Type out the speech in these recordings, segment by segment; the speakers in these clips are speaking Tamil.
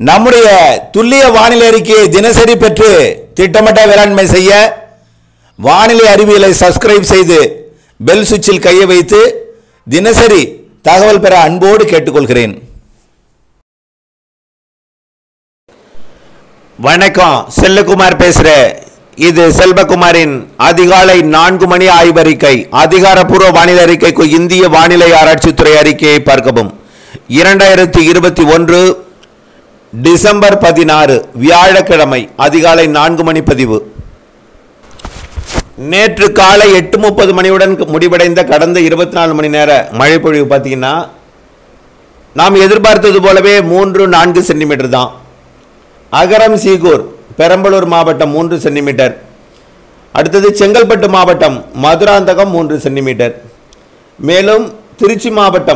நம்முடைய துல்லிய வானிலை அறிக்கையை தினசரி பெற்று திட்டமிட்ட வேளாண்மை செய்ய வானிலை அறிவியலை சப்ஸ்கிரைப் செய்து பெல் சுவிட்சில் கையை வைத்து தினசரி தகவல் பெற அன்போடு கேட்டுக்கொள்கிறேன் வணக்கம் செல்லகுமார் பேசுகிறேன் இது செல்வகுமாரின் அதிகாலை நான்கு மணி ஆய்வறிக்கை அதிகாரப்பூர்வ வானிலை அறிக்கைக்கு இந்திய வானிலை ஆராய்ச்சித்துறை அறிக்கையை பார்க்கவும் இரண்டாயிரத்தி இருபத்தி ஒன்று டிசம்பர் பதினாறு வியாழக்கிழமை அதிகாலை நான்கு மணி பதிவு நேற்று காலை எட்டு முப்பது மணியுடன் முடிவடைந்த கடந்த இருபத்தி நாலு மணி நேர மழை பொழிவு பார்த்தீங்கன்னா நாம் எதிர்பார்த்தது போலவே மூன்று நான்கு சென்டிமீட்டர் தான் அகரம் சீகூர் பெரம்பலூர் மாவட்டம் மூன்று சென்டிமீட்டர் அடுத்தது செங்கல்பட்டு மாவட்டம் மதுராந்தகம் மூன்று சென்டிமீட்டர் மேலும் திருச்சி மாவட்டம்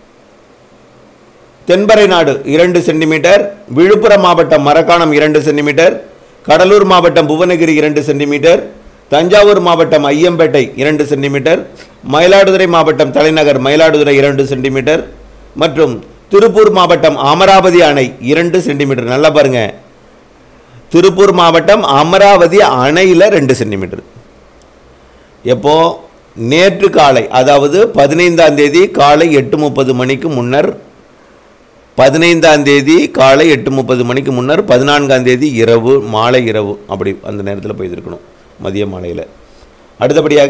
தென்பரை நாடு இரண்டு சென்டிமீட்டர் விழுப்புரம் மாவட்டம் மரக்காணம் இரண்டு சென்டிமீட்டர் கடலூர் மாவட்டம் புவனகிரி இரண்டு சென்டிமீட்டர் தஞ்சாவூர் மாவட்டம் ஐயம்பேட்டை இரண்டு சென்டிமீட்டர் மயிலாடுதுறை மாவட்டம் தலைநகர் மயிலாடுதுறை இரண்டு சென்டிமீட்டர் மற்றும் திருப்பூர் மாவட்டம் அமராவதி அணை இரண்டு சென்டிமீட்டர் நல்லா பாருங்க திருப்பூர் மாவட்டம் அமராவதி அணையில் ரெண்டு சென்டிமீட்டர் எப்போ நேற்று காலை அதாவது பதினைந்தாம் தேதி காலை எட்டு முப்பது மணிக்கு முன்னர் பதினைந்தாம் தேதி காலை எட்டு முப்பது மணிக்கு முன்னர் பதினான்காம் தேதி இரவு மாலை இரவு அப்படி அந்த நேரத்தில் போயிருக்கணும் மதிய மாலையில் அடுத்தபடியாக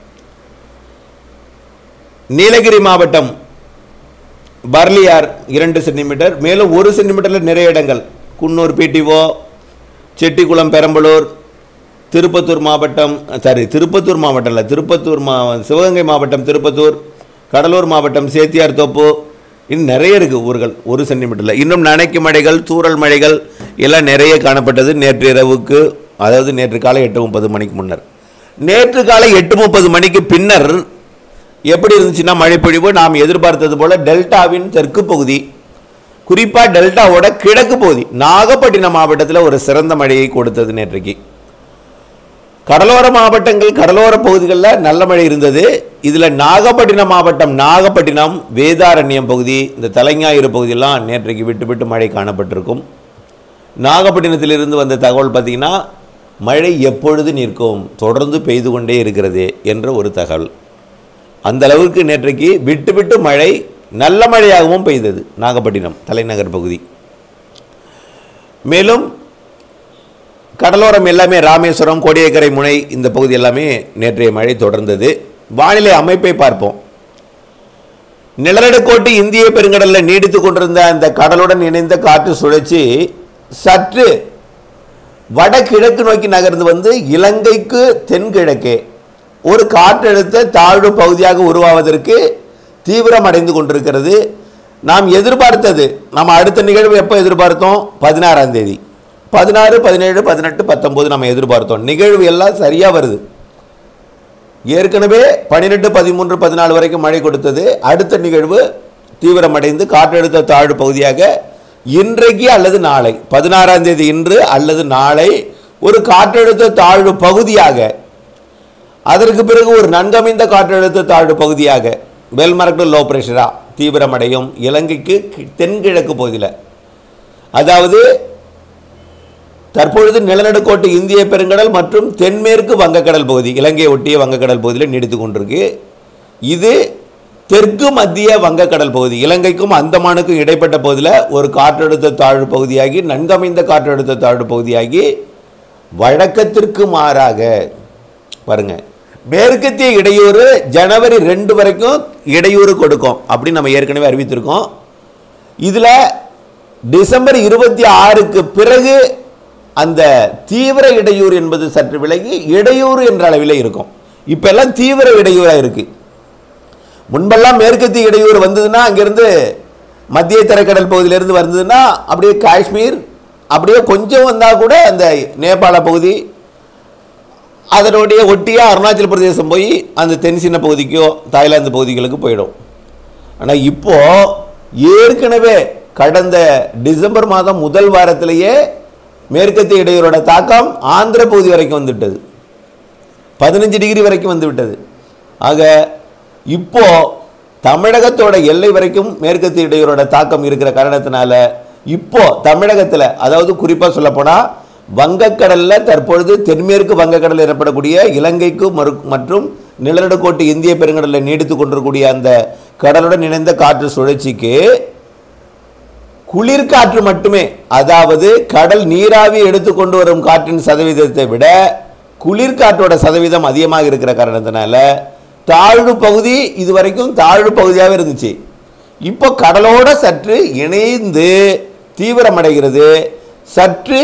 நீலகிரி மாவட்டம் பர்லியார் இரண்டு சென்டிமீட்டர் மேலும் ஒரு சென்டிமீட்டரில் நிறைய இடங்கள் குன்னூர் பிடிஓ செட்டிக்குளம் பெரம்பலூர் திருப்பத்தூர் மாவட்டம் சாரி திருப்பத்தூர் மாவட்டம் இல்லை திருப்பத்தூர் மா சிவகங்கை மாவட்டம் திருப்பத்தூர் கடலூர் மாவட்டம் சேத்தியார் தோப்பு இன்னும் நிறைய இருக்குது ஊர்கள் ஒரு சென்டிமீட்டரில் இன்னும் நனைக்கும் மழைகள் தூறல் மழைகள் எல்லாம் நிறைய காணப்பட்டது நேற்று இரவுக்கு அதாவது நேற்று காலை எட்டு முப்பது மணிக்கு முன்னர் நேற்று காலை எட்டு முப்பது மணிக்கு பின்னர் எப்படி இருந்துச்சுன்னா மழைப்பொழிவு நாம் எதிர்பார்த்தது போல டெல்டாவின் தெற்கு பகுதி குறிப்பாக டெல்டாவோட கிழக்கு பகுதி நாகப்பட்டினம் மாவட்டத்தில் ஒரு சிறந்த மழையை கொடுத்தது நேற்றைக்கு கடலோர மாவட்டங்கள் கடலோர பகுதிகளில் நல்ல மழை இருந்தது இதில் நாகப்பட்டினம் மாவட்டம் நாகப்பட்டினம் வேதாரண்யம் பகுதி இந்த தலைஞாயிறு பகுதியெல்லாம் நேற்றைக்கு விட்டு விட்டு மழை காணப்பட்டிருக்கும் நாகப்பட்டினத்திலிருந்து வந்த தகவல் பார்த்தீங்கன்னா மழை எப்பொழுது நிற்கும் தொடர்ந்து பெய்து கொண்டே இருக்கிறது என்ற ஒரு தகவல் அந்த அளவுக்கு நேற்றைக்கு விட்டு விட்டு மழை நல்ல மழையாகவும் பெய்தது நாகப்பட்டினம் தலைநகர் பகுதி மேலும் கடலோரம் எல்லாமே ராமேஸ்வரம் கோடியக்கரை முனை இந்த பகுதி எல்லாமே நேற்றைய மழை தொடர்ந்தது வானிலை அமைப்பை பார்ப்போம் நிலநடுக்கோட்டு இந்திய பெருங்கடலில் நீடித்து கொண்டிருந்த அந்த கடலுடன் இணைந்த காற்று சுழற்சி சற்று வடகிழக்கு நோக்கி நகர்ந்து வந்து இலங்கைக்கு தென்கிழக்கே ஒரு காற்றழுத்த தாழ்வு பகுதியாக உருவாவதற்கு தீவிரம் அடைந்து கொண்டிருக்கிறது நாம் எதிர்பார்த்தது நம்ம அடுத்த நிகழ்வு எப்போ எதிர்பார்த்தோம் பதினாறாம் தேதி பதினாறு பதினேழு பதினெட்டு பத்தொம்போது நம்ம எதிர்பார்த்தோம் நிகழ்வு எல்லாம் சரியாக வருது ஏற்கனவே பன்னிரெண்டு பதிமூன்று பதினாலு வரைக்கும் மழை கொடுத்தது அடுத்த நிகழ்வு தீவிரமடைந்து காற்றழுத்த தாழ்வு பகுதியாக இன்றைக்கு அல்லது நாளை பதினாறாம் தேதி இன்று அல்லது நாளை ஒரு காற்றழுத்த தாழ்வு பகுதியாக அதற்கு பிறகு ஒரு நன்கமைந்த காற்றழுத்த தாழ்வு பகுதியாக வெல்மரக்டு லோ ப்ரெஷரா தீவிரமடையும் இலங்கைக்கு கி- தென்கிழக்கு பகுதியில் அதாவது தற்பொழுது நிலநடுக்கோட்டு இந்திய பெருங்கடல் மற்றும் தென்மேற்கு வங்கக்கடல் பகுதி இலங்கையை ஒட்டிய வங்கக்கடல் பகுதியில் நீடித்து கொண்டிருக்கு இது தெற்கு மத்திய வங்கக்கடல் பகுதி இலங்கைக்கும் அந்தமானுக்கும் இடைப்பட்ட பகுதியில் ஒரு காற்றழுத்த தாழ்வு பகுதியாகி நன்கமைந்த காற்றழுத்த தாழ்வு பகுதியாகி வழக்கத்திற்கு மாறாக பாருங்க மேற்கத்திய இடையூறு ஜனவரி ரெண்டு வரைக்கும் இடையூறு கொடுக்கும் அப்படின்னு நம்ம ஏற்கனவே அறிவித்திருக்கோம் இதில் டிசம்பர் இருபத்தி ஆறுக்கு பிறகு அந்த தீவிர இடையூறு என்பது சற்று விலகி இடையூறு என்ற அளவில் இருக்கும் இப்போ எல்லாம் தீவிர இடையூறாக இருக்கு முன்பெல்லாம் மேற்கத்திய இடையூறு வந்ததுன்னா அங்கிருந்து மத்திய தரைக்கடல் பகுதியிலிருந்து வந்ததுன்னா அப்படியே காஷ்மீர் அப்படியே கொஞ்சம் வந்தால் கூட அந்த நேபாள பகுதி அதனுடைய ஒட்டியா அருணாச்சல பிரதேசம் போய் அந்த தென்சீன பகுதிக்கோ தாய்லாந்து பகுதிகளுக்கு போயிடும் ஆனால் இப்போ ஏற்கனவே கடந்த டிசம்பர் மாதம் முதல் வாரத்திலேயே மேற்கத்திய இடையூறோட தாக்கம் ஆந்திர பகுதி வரைக்கும் வந்துவிட்டது பதினஞ்சு டிகிரி வரைக்கும் வந்து விட்டது ஆக இப்போ தமிழகத்தோட எல்லை வரைக்கும் மேற்கத்திய இடையூறோட தாக்கம் இருக்கிற காரணத்தினால இப்போ தமிழகத்தில் அதாவது குறிப்பாக சொல்லப்போனால் வங்கக்கடல்ல தற்பொழுது தென்மேற்கு வங்கக்கடலில் ஏற்படக்கூடிய இலங்கைக்கு மறு மற்றும் நிலநடுக்கோட்டு இந்திய பெருங்கடலில் நீடித்து கொண்டிருக்கக்கூடிய அந்த கடலுடன் இணைந்த காற்று சுழற்சிக்கு குளிர்காற்று மட்டுமே அதாவது கடல் நீராவி எடுத்துக்கொண்டு வரும் காற்றின் சதவீதத்தை விட குளிர்காற்றோட சதவீதம் அதிகமாக இருக்கிற காரணத்தினால தாழ்வு பகுதி இதுவரைக்கும் தாழ்வு பகுதியாகவே இருந்துச்சு இப்போ கடலோட சற்று இணைந்து தீவிரமடைகிறது சற்று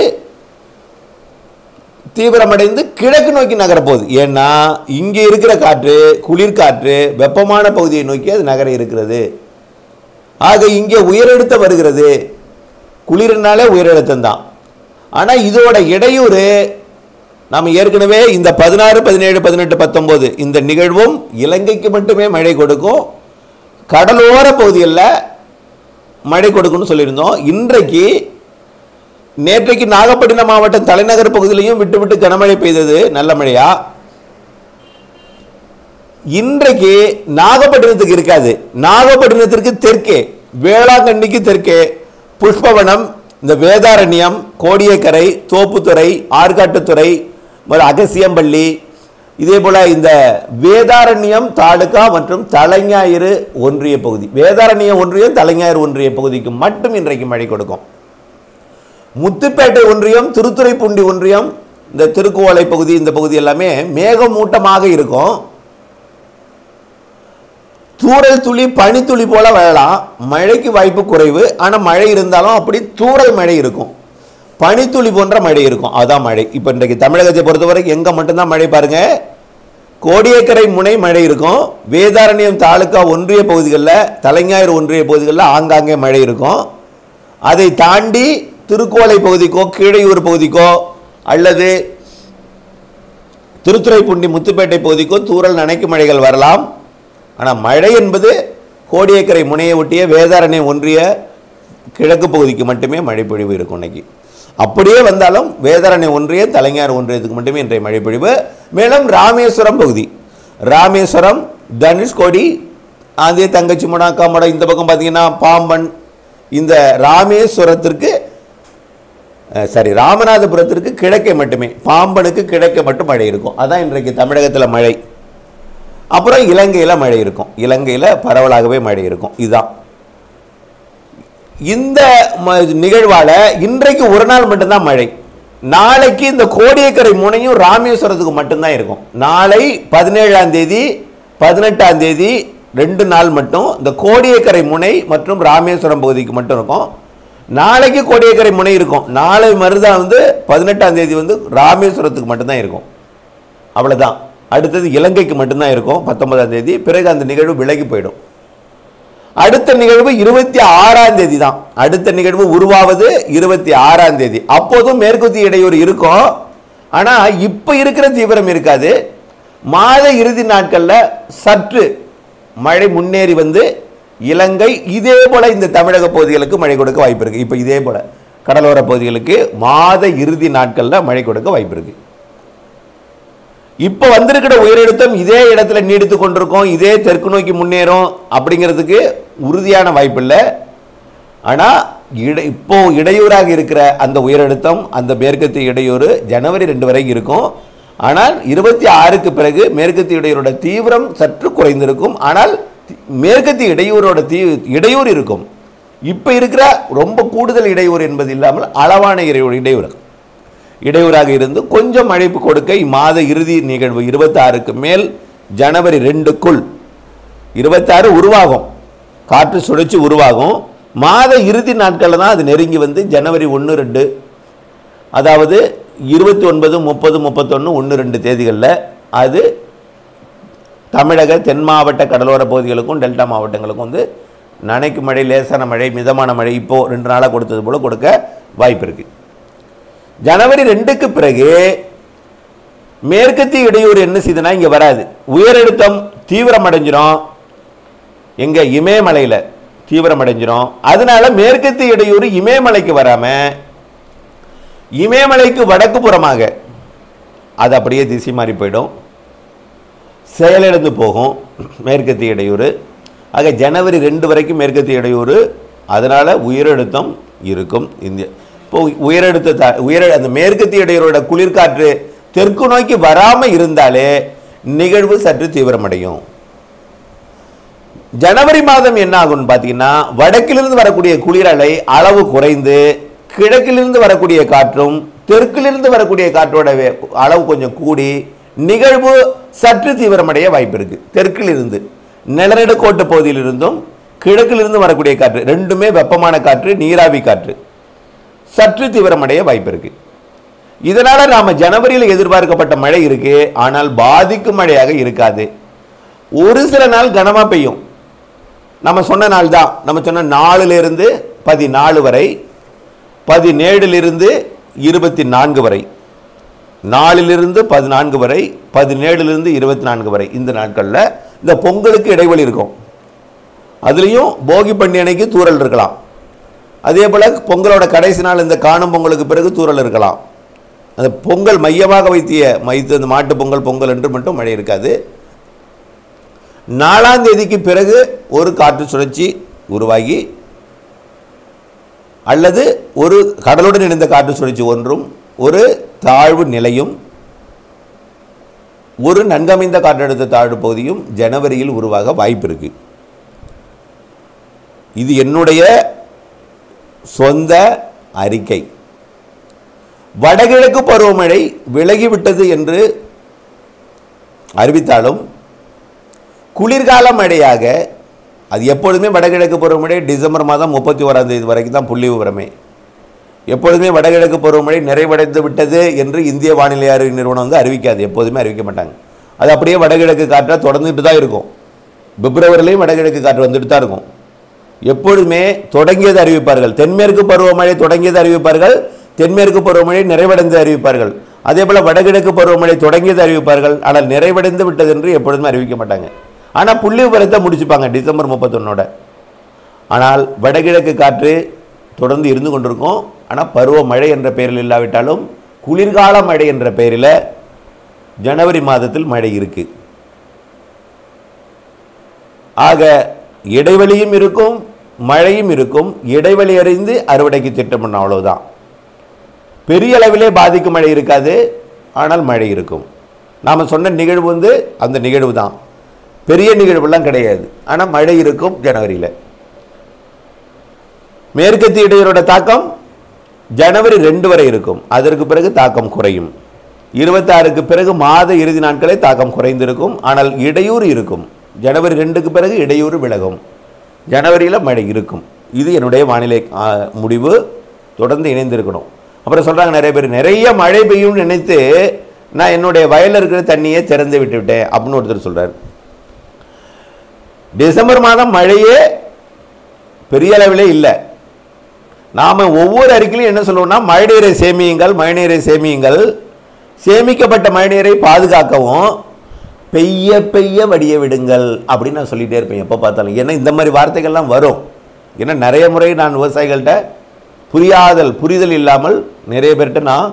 தீவிரமடைந்து கிழக்கு நோக்கி நகரப்போகுது ஏன்னா இங்கே இருக்கிற காற்று குளிர்காற்று வெப்பமான பகுதியை நோக்கி அது நகர இருக்கிறது ஆக இங்கே உயரழுத்தம் வருகிறது குளிர்னாலே உயரழுத்தம் தான் ஆனால் இதோட இடையூறு நாம் ஏற்கனவே இந்த பதினாறு பதினேழு பதினெட்டு பத்தொம்போது இந்த நிகழ்வும் இலங்கைக்கு மட்டுமே மழை கொடுக்கும் கடலோர பகுதிகளில் மழை கொடுக்கும்னு சொல்லியிருந்தோம் இன்றைக்கு நேற்றைக்கு நாகப்பட்டினம் மாவட்டம் தலைநகர் பகுதியிலையும் விட்டு விட்டு கனமழை பெய்தது நல்ல மழையா இன்றைக்கு நாகப்பட்டினத்துக்கு இருக்காது நாகப்பட்டினத்திற்கு தெற்கே வேளாங்கண்ணிக்கு தெற்கே புஷ்பவனம் இந்த வேதாரண்யம் கோடியக்கரை தோப்புத்துறை ஆற்காட்டுத்துறை மற்றும் அகசியம்பள்ளி இதே போல இந்த வேதாரண்யம் தாலுகா மற்றும் தலைஞாயிறு ஒன்றிய பகுதி வேதாரண்யம் ஒன்றியம் தலைஞாயிறு ஒன்றிய பகுதிக்கு மட்டும் இன்றைக்கு மழை கொடுக்கும் முத்துப்பேட்டை ஒன்றியம் திருத்துறைப்பூண்டி ஒன்றியம் இந்த திருக்குவளை பகுதி இந்த பகுதி எல்லாமே மேகமூட்டமாக இருக்கும் தூறல் துளி பனித்துளி போல விழலாம் மழைக்கு வாய்ப்பு குறைவு ஆனால் மழை இருந்தாலும் அப்படி தூறல் மழை இருக்கும் பனித்துளி போன்ற மழை இருக்கும் அதான் மழை இப்போ இன்றைக்கு தமிழகத்தை பொறுத்தவரைக்கும் எங்கே மட்டும்தான் மழை பாருங்க கோடியக்கரை முனை மழை இருக்கும் வேதாரண்யம் தாலுக்கா ஒன்றிய பகுதிகளில் தலைஞாயிறு ஒன்றிய பகுதிகளில் ஆங்காங்கே மழை இருக்கும் அதை தாண்டி திருக்கோளை பகுதிக்கோ கீழையூர் பகுதிக்கோ அல்லது திருத்துறைப்பூண்டி முத்துப்பேட்டை பகுதிக்கோ தூறல் நனைக்கும் மழைகள் வரலாம் ஆனால் மழை என்பது கோடியக்கரை முனையை ஒட்டிய வேதாரண்யம் ஒன்றிய கிழக்கு பகுதிக்கு மட்டுமே மழைப்பொழிவு இருக்கும் இன்னைக்கு அப்படியே வந்தாலும் வேதாரண்யம் ஒன்றிய தலைஞர் ஒன்றியத்துக்கு மட்டுமே இன்றைய மழைப்பொழிவு மேலும் ராமேஸ்வரம் பகுதி ராமேஸ்வரம் தனுஷ்கோடி அதே தங்கச்சி முடாக்கா மடம் இந்த பக்கம் பார்த்தீங்கன்னா பாம்பன் இந்த ராமேஸ்வரத்திற்கு அஹ், சாரி ராமநாதபுரத்திற்கு கிழக்கே மட்டுமே பாம்பனுக்கு கிழக்கே மட்டும் மழை இருக்கும் அதான் இன்றைக்கு தமிழகத்தில் மழை அப்புறம் இலங்கையில் மழை இருக்கும் இலங்கையில் பரவலாகவே மழை இருக்கும் இதுதான் இந்த ம- நிகழ்வால இன்றைக்கு ஒரு நாள் மட்டும்தான் மழை நாளைக்கு இந்த கோடியக்கரை முனையும் ராமேஸ்வரத்துக்கு மட்டும்தான் இருக்கும் நாளை பதினேழாம் தேதி பதினெட்டாம் தேதி ரெண்டு நாள் மட்டும் இந்த கோடியக்கரை முனை மற்றும் ராமேஸ்வரம் பகுதிக்கு மட்டும் இருக்கும் நாளைக்கு கோடியக்கரை முனை இருக்கும் நாளை மறுதான் வந்து பதினெட்டாம் தேதி வந்து ராமேஸ்வரத்துக்கு மட்டும்தான் இருக்கும் அவ்வளவுதான் அடுத்தது இலங்கைக்கு மட்டும்தான் இருக்கும் பத்தொன்பதாம் தேதி பிறகு அந்த நிகழ்வு விலகி போயிடும் அடுத்த நிகழ்வு இருபத்தி ஆறாம் தேதி தான் அடுத்த நிகழ்வு உருவாவது இருபத்தி ஆறாம் தேதி அப்போதும் மேற்குத்திய இடையூறு இருக்கும் ஆனா இப்ப இருக்கிற தீவிரம் இருக்காது மாத இறுதி நாட்கள்ல சற்று மழை முன்னேறி வந்து இலங்கை இதே போல இந்த தமிழக பகுதிகளுக்கு மழை கொடுக்க வாய்ப்பு இருக்கு இப்ப இதே போல கடலோர பகுதிகளுக்கு மாத இறுதி நாட்கள்ல மழை கொடுக்க வாய்ப்பு இருக்கு இப்போ வந்திருக்கிற உயரழுத்தம் இதே இடத்துல நீடித்து கொண்டிருக்கும் இதே தெற்கு நோக்கி முன்னேறும் அப்படிங்கிறதுக்கு உறுதியான வாய்ப்பு இல்லை ஆனால் இட இப்போ இடையூறாக இருக்கிற அந்த உயரழுத்தம் அந்த மேற்கத்திய இடையூறு ஜனவரி ரெண்டு வரை இருக்கும் ஆனால் இருபத்தி ஆறுக்கு பிறகு மேற்கத்திய இடையூரோட தீவிரம் சற்று குறைந்திருக்கும் ஆனால் தி- மேற்கத்திய இடையூரோட தீ இடையூறு இருக்கும் இப்போ இருக்கிற ரொம்ப கூடுதல் இடையூறு என்பது இல்லாமல் அளவான இடையூறு இடையூறு இடையூறாக இருந்து கொஞ்சம் அழைப்பு கொடுக்க இம்மாத இறுதி நிகழ்வு இருபத்தாறுக்கு மேல் ஜனவரி ரெண்டுக்குள் இருபத்தாறு உருவாகும் காற்று சுழற்சி உருவாகும் மாத இறுதி நாட்களில் தான் அது நெருங்கி வந்து ஜனவரி ஒன்று ரெண்டு அதாவது இருபத்தி ஒன்பது முப்பது முப்பத்தொன்று ஒன்று ரெண்டு தேதிகளில் அது தமிழக தென் மாவட்ட கடலோர பகுதிகளுக்கும் டெல்டா மாவட்டங்களுக்கும் வந்து நனைக்கும் மழை லேசான மழை மிதமான மழை இப்போ ரெண்டு நாளாக கொடுத்தது போல கொடுக்க வாய்ப்பு இருக்குது ஜனவரி ரெண்டுக்கு பிறகு மேற்கத்திய இடையூறு என்ன செய்யுதுன்னா இங்கே வராது உயரழுத்தம் தீவிரமடைஞ்சிரும் எங்க இமயமலையில் தீவிரமடைஞ்சிரும் அதனால மேற்கத்திய இடையூறு இமயமலைக்கு வராம இமயமலைக்கு வடக்கு புறமாக அது அப்படியே திசை மாறி போயிடும் செயலிழந்து போகும் மேற்கத்திய இடையூறு ஆக ஜனவரி ரெண்டு வரைக்கும் மேற்கத்திய இடையூறு அதனால உயரழுத்தம் இருக்கும் இந்திய இப்போ உயரடுத்த த உயர அந்த மேற்கத்திய இடையூறோட குளிர்காற்று தெற்கு நோக்கி வராமல் இருந்தாலே நிகழ்வு சற்று தீவிரமடையும் ஜனவரி மாதம் என்ன ஆகும்னு பார்த்தீங்கன்னா வடக்கிலிருந்து வரக்கூடிய குளிரலை அளவு குறைந்து கிழக்கிலிருந்து வரக்கூடிய காற்றும் தெற்கிலிருந்து வரக்கூடிய காற்றோட வே- அளவு கொஞ்சம் கூடி நிகழ்வு சற்று தீவிரமடைய வாய்ப்பு இருக்கு தெற்கிலிருந்து நிலநடுக்கோட்டு பகுதியிலிருந்தும் கிழக்கிலிருந்து வரக்கூடிய காற்று ரெண்டுமே வெப்பமான காற்று நீராவி காற்று சற்று தீவிரமடைய வாய்ப்பு இருக்கு இதனால நாம ஜனவரியில் எதிர்பார்க்கப்பட்ட மழை இருக்கு ஆனால் பாதிக்கும் மழையாக இருக்காது ஒரு சில நாள் கனமா பெய்யும் நம்ம சொன்ன நாள் தான் நம்ம சொன்ன நாலுல இருந்து பதினாலு வரை பதினேழுலிருந்து இருபத்தி நான்கு வரை நாலிலிருந்து பதினான்கு வரை பதினேழுலிருந்து இருபத்தி நான்கு வரை இந்த நாட்களில் இந்த பொங்கலுக்கு இடைவெளி இருக்கும் அதுலேயும் போகி பண்டிகை அன்னைக்கு தூறல் இருக்கலாம் அதே போல் பொங்கலோட கடைசி நாள் இந்த காணும் பொங்கலுக்கு பிறகு தூறல் இருக்கலாம் அந்த பொங்கல் மையமாக வைத்திய வைத்து அந்த மாட்டு பொங்கல் பொங்கல் என்று மட்டும் மழை இருக்காது நாலாம் தேதிக்கு பிறகு ஒரு காற்று சுழற்சி உருவாகி அல்லது ஒரு கடலுடன் இணைந்த காற்று சுழற்சி ஒன்றும் ஒரு தாழ்வு நிலையும் ஒரு நன்கமைந்த காற்றழுத்த தாழ்வு பகுதியும் ஜனவரியில் உருவாக வாய்ப்பு இருக்கு இது என்னுடைய சொந்த அறிக்கை வடகிழக்கு பருவமழை விலகிவிட்டது என்று அறிவித்தாலும் குளிர்கால மழையாக அது எப்பொழுதுமே வடகிழக்கு பருவமழை டிசம்பர் மாதம் முப்பத்தி ஓராம் தேதி வரைக்கும் தான் புள்ளி விவரமே எப்பொழுதுமே வடகிழக்கு பருவமழை நிறைவடைந்து விட்டது என்று இந்திய வானிலை அறிவு நிறுவனம் வந்து அறிவிக்காது எப்போதுமே அறிவிக்க மாட்டாங்க அது அப்படியே வடகிழக்கு காற்றாக தொடர்ந்துட்டு தான் இருக்கும் பிப்ரவரிலையும் வடகிழக்கு காற்று வந்துட்டு தான் இருக்கும் எப்பொழுதுமே தொடங்கியது அறிவிப்பார்கள் தென்மேற்கு பருவமழை தொடங்கியது அறிவிப்பார்கள் தென்மேற்கு பருவமழை நிறைவடைந்து அறிவிப்பார்கள் அதே போல் வடகிழக்கு பருவமழை தொடங்கியது அறிவிப்பார்கள் ஆனால் நிறைவடைந்து விட்டது என்று எப்பொழுதுமே அறிவிக்க மாட்டாங்க ஆனால் புள்ளி விவரத்தை முடிச்சுப்பாங்க டிசம்பர் முப்பத்தொன்னோட ஆனால் வடகிழக்கு காற்று தொடர்ந்து இருந்து கொண்டிருக்கும் ஆனால் பருவமழை என்ற பெயரில் இல்லாவிட்டாலும் குளிர்கால மழை என்ற பெயரில் ஜனவரி மாதத்தில் மழை இருக்கு ஆக இடைவெளியும் இருக்கும் மழையும் இருக்கும் இடைவெளி அறிந்து அறுவடைக்கு திட்டமிடணும் அவ்வளவுதான் பெரிய அளவிலே பாதிக்கும் மழை இருக்காது ஆனால் மழை இருக்கும் நாம் சொன்ன நிகழ்வு வந்து அந்த நிகழ்வு தான் பெரிய நிகழ்வுலாம் கிடையாது ஆனால் மழை இருக்கும் ஜனவரியில் மேற்கத்திய இடையூறோட தாக்கம் ஜனவரி ரெண்டு வரை இருக்கும் அதற்கு பிறகு தாக்கம் குறையும் இருபத்தாறுக்கு பிறகு மாத இறுதி நாட்களே தாக்கம் குறைந்திருக்கும் ஆனால் இடையூறு இருக்கும் ஜனவரி ரெண்டுக்கு பிறகு இடையூறு விலகும் ஜனவரியில் மழை இருக்கும் இது என்னுடைய வானிலை ஆ, முடிவு தொடர்ந்து இணைந்திருக்கணும் அப்புறம் சொல்கிறாங்க நிறைய பேர் நிறைய மழை பெய்யும்னு நினைத்து நான் என்னுடைய வயலில் இருக்கிற தண்ணியை திறந்து விட்டு விட்டேன் அப்படின்னு ஒருத்தர் சொல்கிறார் டிசம்பர் மாதம் மழையே பெரிய அளவிலே இல்லை நாம் ஒவ்வொரு அறிக்கையிலும் என்ன சொல்லுவோம்னா மழைநீரை சேமியுங்கள் மழைநீரை சேமியுங்கள் சேமிக்கப்பட்ட மழைநீரை பாதுகாக்கவும் பெய்ய பெய்ய வடிய விடுங்கள் அப்படின்னு நான் சொல்லிகிட்டே இருப்பேன் எப்போ பார்த்தாலும் ஏன்னா இந்த மாதிரி வார்த்தைகள்லாம் வரும் ஏன்னா நிறைய முறை நான் விவசாயிகள்கிட்ட புரியாதல் புரிதல் இல்லாமல் நிறைய பேர்கிட்ட நான்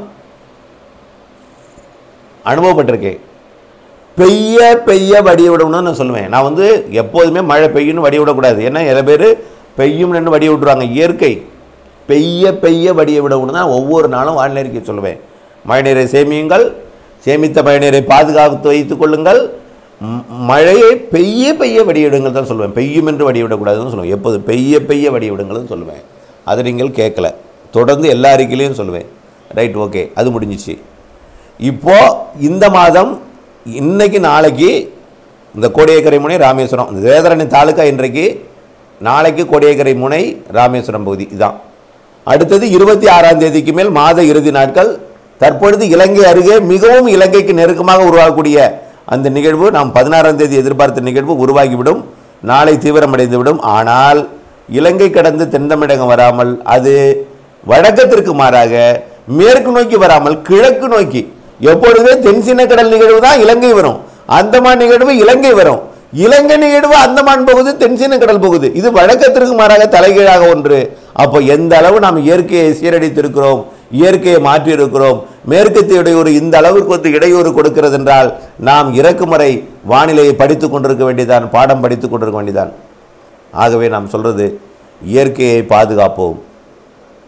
அனுபவப்பட்டிருக்கேன் பெய்ய பெய்ய வடிய விடணும்னு நான் சொல்லுவேன் நான் வந்து எப்போதுமே மழை பெய்யும்னு வடிய விடக்கூடாது ஏன்னா நிறைய பேர் பெய்யும்னு வடிய விட்டுருவாங்க இயற்கை பெய்ய பெய்ய வடிய விடணும்னு தான் ஒவ்வொரு நாளும் வானிலை அறிக்கை சொல்லுவேன் மழைநீரை சேமியுங்கள் சேமித்த மழைநீரை பாதுகாத்து வைத்துக் கொள்ளுங்கள் ம், மழையை பெய்ய பெய்ய வடிவிடுங்கள் தான் சொல்லுவேன் பெய்யும் என்று வடிவிடக்கூடாதுன்னு சொல்லுவேன் எப்போது பெய்ய பெய்ய வடிவிடுங்கள்னு சொல்லுவேன் அதை நீங்கள் கேட்கல தொடர்ந்து எல்லா அறிக்கையிலையும் சொல்லுவேன் ரைட் ஓகே அது முடிஞ்சிச்சு இப்போ இந்த மாதம் இன்னைக்கு நாளைக்கு இந்த கோடியக்கரை முனை ராமேஸ்வரம் இந்த வேதரணி தாலுக்கா இன்றைக்கு நாளைக்கு கோடியக்கரை முனை ராமேஸ்வரம் பகுதி இதான் அடுத்தது இருபத்தி ஆறாம் தேதிக்கு மேல் மாத இறுதி நாட்கள் தற்பொழுது இலங்கை அருகே மிகவும் இலங்கைக்கு நெருக்கமாக உருவாகக்கூடிய அந்த நிகழ்வு நாம் பதினாறாம் தேதி எதிர்பார்த்த நிகழ்வு உருவாகிவிடும் நாளை தீவிரமடைந்துவிடும் ஆனால் இலங்கை கடந்து தென் தமிழகம் வராமல் அது வடக்கத்திற்கு மாறாக மேற்கு நோக்கி வராமல் கிழக்கு நோக்கி எப்பொழுதுமே தென்சீன கடல் நிகழ்வு தான் இலங்கை வரும் அந்தமான் நிகழ்வு இலங்கை வரும் இலங்கை நிகழ்வு அந்தமான் போகுது தென்சீன கடல் போகுது இது வழக்கத்திற்கு மாறாக தலைகீழாக ஒன்று அப்போ எந்த அளவு நாம் இயற்கையை சீரழித்திருக்கிறோம் இயற்கையை மாற்றியிருக்கிறோம் மேற்கத்திய இடையூறு இந்த அளவிற்கு வந்து இடையூறு கொடுக்கிறது என்றால் நாம் இறக்குமுறை வானிலையை படித்துக் கொண்டிருக்க வேண்டியதான் பாடம் படித்துக் கொண்டிருக்க வேண்டியதான் ஆகவே நாம் சொல்றது இயற்கையை பாதுகாப்போம்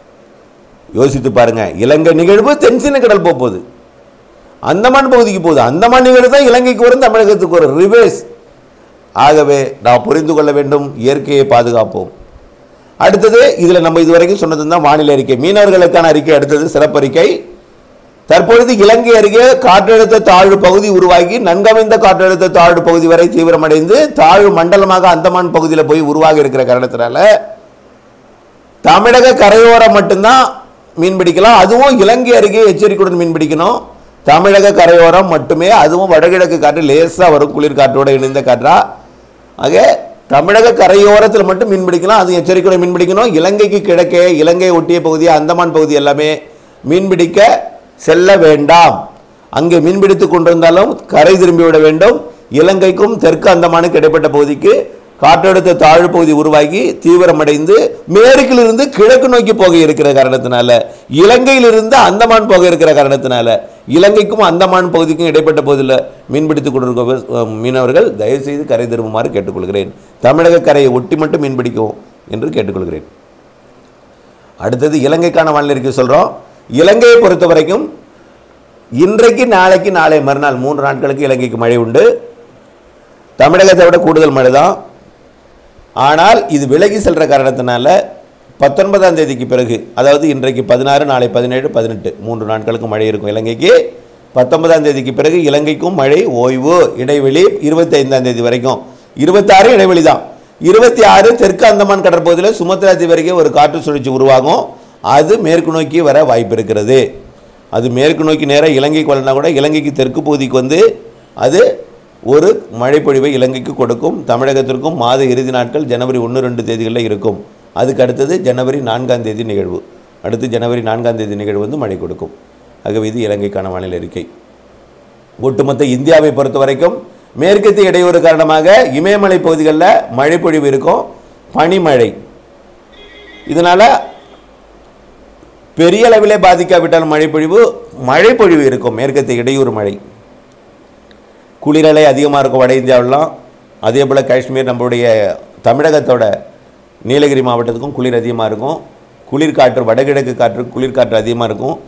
யோசித்து பாருங்க இலங்கை நிகழ்வு தென்சீன கடல் போக போகுது அந்தமான் பகுதிக்கு போகுது அந்தமான் நிகழ்வு தான் இலங்கைக்கு வரும் தமிழகத்துக்கு ஒரு ரிவேஸ் ஆகவே நாம் புரிந்து கொள்ள வேண்டும் இயற்கையை பாதுகாப்போம் அடுத்தது இதில் நம்ம இதுவரைக்கும் சொன்னது தான் வானிலை அறிக்கை மீனவர்களுக்கான அறிக்கை அடுத்தது சிறப்பறிக்கை தற்பொழுது இலங்கை அருகே காற்றழுத்த தாழ்வு பகுதி உருவாகி நன்கமைந்த காற்றழுத்த தாழ்வு பகுதி வரை தீவிரமடைந்து தாழ்வு மண்டலமாக அந்தமான் பகுதியில் போய் உருவாகி இருக்கிற காரணத்தினால தமிழக கரையோரம் மட்டும்தான் மீன் பிடிக்கலாம் அதுவும் இலங்கை அருகே எச்சரிக்கையுடன் மீன் பிடிக்கணும் தமிழக கரையோரம் மட்டுமே அதுவும் வடகிழக்கு காற்று லேசாக வரும் குளிர் காற்றோட இணைந்த காற்றா ஆக தமிழக கரையோரத்தில் மட்டும் மீன் பிடிக்கலாம் அது எச்சரிக்கையுடன் மீன் பிடிக்கணும் இலங்கைக்கு கிழக்கே இலங்கை ஒட்டிய பகுதி அந்தமான் பகுதி எல்லாமே மீன் பிடிக்க செல்ல வேண்டாம் அங்கே மீன் பிடித்துக் கொண்டிருந்தாலும் கரை திரும்பி விட வேண்டும் இலங்கைக்கும் தெற்கு அந்தமானுக்கு இடைப்பட்ட பகுதிக்கு காற்றழுத்த தாழ்வு பகுதி உருவாகி தீவிரமடைந்து மேற்கிலிருந்து கிழக்கு நோக்கி போக இருக்கிற காரணத்தினால இலங்கையிலிருந்து அந்தமான் போக இருக்கிற காரணத்தினால இலங்கைக்கும் அந்தமான் பகுதிக்கும் இடைப்பட்ட பகுதியில் மீன்பிடித்துக் கொண்டிருக்க விவ- மீனவர்கள் தயவுசெய்து கரை திரும்புமாறு கேட்டுக்கொள்கிறேன் தமிழக கரையை ஒட்டி மட்டும் மீன்பிடிக்கும் என்று கேட்டுக்கொள்கிறேன் அடுத்தது இலங்கைக்கான வானிலை அறிக்கை சொல்கிறோம் இலங்கையை பொறுத்த வரைக்கும் இன்றைக்கு நாளைக்கு நாளை மறுநாள் மூன்று நாட்களுக்கு இலங்கைக்கு மழை உண்டு தமிழகத்தை விட கூடுதல் மழை தான் ஆனால் இது விலகி செல்கிற காரணத்தினால பத்தொன்பதாம் தேதிக்கு பிறகு அதாவது இன்றைக்கு பதினாறு நாளை பதினேழு பதினெட்டு மூன்று நாட்களுக்கு மழை இருக்கும் இலங்கைக்கு பத்தொன்பதாம் தேதிக்கு பிறகு இலங்கைக்கும் மழை ஓய்வு இடைவெளி இருபத்தி ஐந்தாம் தேதி வரைக்கும் இருபத்தாறு இடைவெளி தான் இருபத்தி ஆறு தெற்கு அந்தமான் கடற்பகுதியில் சுமத்ரா தீவு அருகே ஒரு காற்று சுழற்சி உருவாகும் அது மேற்கு நோக்கி வர வாய்ப்பு இருக்கிறது அது மேற்கு நோக்கி நேராக இலங்கைக்கு வரலனா கூட இலங்கைக்கு தெற்கு பகுதிக்கு வந்து அது ஒரு மழைப்பொழிவை இலங்கைக்கு கொடுக்கும் தமிழகத்திற்கும் மாத இறுதி நாட்கள் ஜனவரி ஒன்று ரெண்டு தேதிகளில் இருக்கும் அதுக்கு அடுத்தது ஜனவரி நான்காம் தேதி நிகழ்வு அடுத்து ஜனவரி நான்காம் தேதி நிகழ்வு வந்து மழை கொடுக்கும் ஆகவே இது இலங்கைக்கான வானிலை அறிக்கை ஒட்டுமொத்த இந்தியாவை பொறுத்த வரைக்கும் மேற்கத்திய இடையூறு காரணமாக இமயமலை பகுதிகளில் மழைப்பொழிவு இருக்கும் பனிமழை இதனால் பெரிய அளவிலே பாதிக்காவிட்டால் மழைப்பொழிவு மழைப்பொழிவு இருக்கும் மேற்கத்திய இடையூறு மழை குளிரலை அதிகமாக இருக்கும் வட இந்தியாவிலாம் அதே போல் காஷ்மீர் நம்மளுடைய தமிழகத்தோட நீலகிரி மாவட்டத்துக்கும் குளிர் அதிகமாக இருக்கும் குளிர் காற்று வடகிழக்கு காற்று குளிர் காற்று அதிகமாக இருக்கும்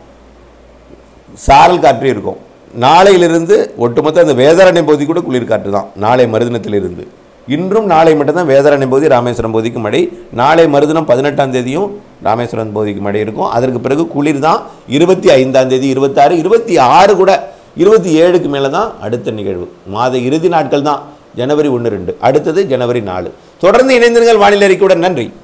சாரல் காற்று இருக்கும் நாளையிலிருந்து ஒட்டுமொத்த அந்த வேதாரண்யம் பகுதி கூட குளிர் காற்று தான் நாளை மறுதினத்திலிருந்து இன்றும் நாளை மட்டும்தான் வேதாரண்யம் பகுதி ராமேஸ்வரம் பகுதிக்கு மழை நாளை மறுதினம் பதினெட்டாம் தேதியும் ராமேஸ்வரம் பகுதிக்கு மழை இருக்கும் அதற்கு பிறகு குளிர் தான் இருபத்தி ஐந்தாம் தேதி இருபத்தாறு இருபத்தி ஆறு கூட இருபத்தி ஏழுக்கு மேலே தான் அடுத்த நிகழ்வு மாத இறுதி நாட்கள் தான் ஜனவரி ஒன்று ரெண்டு அடுத்தது ஜனவரி நாலு தொடர்ந்து இணைந்திருங்கள் வானிலை அறிக்கையுடன் நன்றி